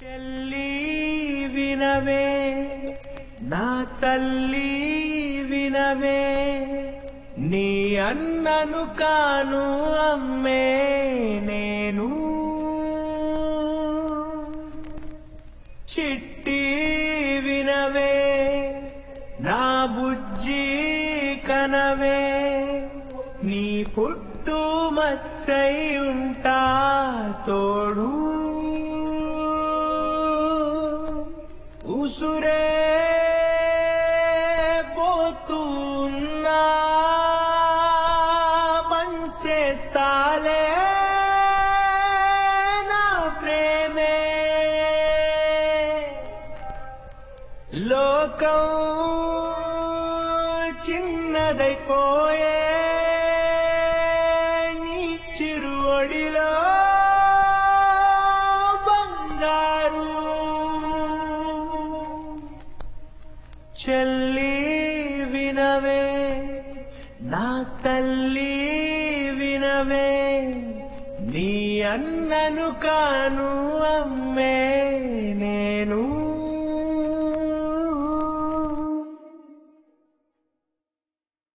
చెల్లి వినవే నా తల్లి వినవే నీ అన్నను కాను అమ్మే నేను చిట్టి వినవే నా బుజ్జి కనవే నీ పుట్టు మచ్చై ఉంటా తోడు ఉసురే పోతున్నా పంచేస్తాలే నా ప్రేమే లోకం చిన్నదైపోయే నీ చిరు ఒడిలో బంగారు చెల్లి వినవే నా తల్లి వినవే నీ అన్నను కాను అమ్మే నేను